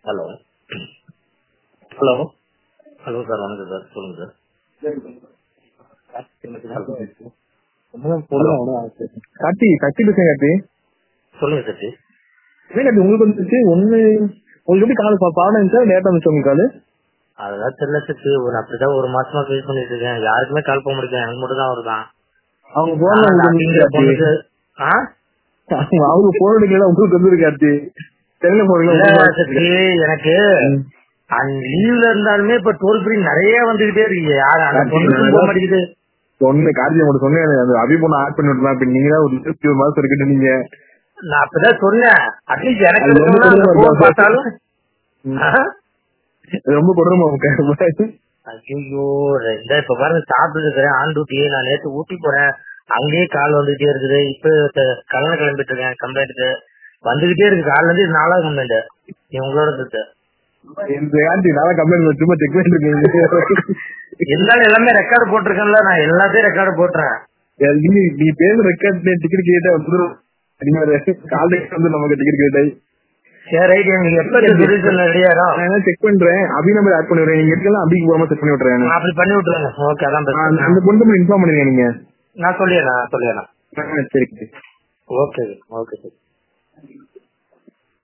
Hello hello hello sir வணக்கம் sir சொல்லுங்க sir Karthi கட்சி பேசுங்க கார்த்தி சொல்லுங்க சச்சி என்ன கார்த்தி உங்களுக்கு வந்துச்சு ஒண்ணு உங்களுக்கு எப்படி கால் பாடம் இருந்துச்சா லேட்டா இருந்துச்சு உங்களுக்கு கால் அதெல்லாம் தெரியல சச்சி ஒரு அப்படிதான் ஒரு மாசமா ஃபேஸ் பண்ணிட்டு இருக்கேன் யாருக்குமே கால் போக முடியல எனக்கு மட்டும் தான் வருதான் அவங்க போன்ல ஆனா, உங்களுக்கு அப்படிங்கிற வந்துச்சு பொண்ணுக்கு ஆ கார்த்தி. அவங்க போன் எடுக்கல உங்களுக்கு வந்து கார்த்தி தெரியல இல்ல போறீங்க சச்சி எனக்கு அந்த லீவ்ல இருந்தாலுமே இப்ப டோல் ஃப்ரீ நிறைய வந்துகிட்டே இருக்கு யாரு அந்த பொண்ணுக்கும் போக மாட்டேங்குது சொன்ன கார்த்தி மட்டும் சொன்னேன் அந்த அபி பொண்ணு ஆட் பண்ணி விட்டுலாம் இப்ப நீங்க தான் ஒரு இருபத்தி ஒரு மாசம் இருக்கட்டும் நீங்க நான் அப்பதான் சொன்னேன் அட்லீஸ்ட் எனக்கு அது ரொம்ப எடுக்கணும்னா அந்த கொடுமை phone தான். பார்த்தாலும் ஆ? அது ரொம்ப கொடுமை உங்க ஐயோ இந்த இப்ப பாருங்க சாப்பிட்டு இருக்கிறேன் ஆன் டியூட்டி நான் நேத்து ஊட்டி போறேன் அங்கேயே கால் வந்துகிட்டே இருக்குது இப்ப த- கல்யாணம் கிளம்பிட்டு இருக்கேன் கம்ப்ளைண்ட்டுக்கு வந்துகிட்டே இருக்கு கால்ல இருந்து இது நாலாவது கம்ப்ளைண்ட் உங்களோட இருக்கு இந்த கார்த்தி நான் கம்ப்ளைண்ட் சும்மா செக் பண்ணிட்டு இருக்கீங்க இருந்தாலும் எல்லாமே ரெக்கார்டு போட்டிருக்கேன்ல நான் எல்லாத்தையும் ரெக்கார்டு போட்டுறேன் நீ நீ பேர் ரெக்கார்ட் டிக்கெட் கேட்டா வந்துடும் நீங்க காலேஜ் வந்து நமக்கு டிக்கெட் கேட்டாய் சரி ரைட் எனக்கு எப்ப சொல்யூஷன் ரெடியாரும் நான் செக் பண்றேன் அபி நம்பர் ஆட் பண்ணி விடுறேன் நீங்க இருக்கலாம் அபிக்கு போகாம செக் பண்ணி விட்டுறேன் நான் அப்படி பண்ணி விட்டுருங்க ஓகே அதான் ஆ, அந்த- best. அந்த பொண்ணு இன்ஃபார்ம் பண்ணிருங்க நீங்க நான் சொல்லிடுறேன் நான் சொல்லிடுறேன் ஆ, சரி ஓகே ஓகே சார்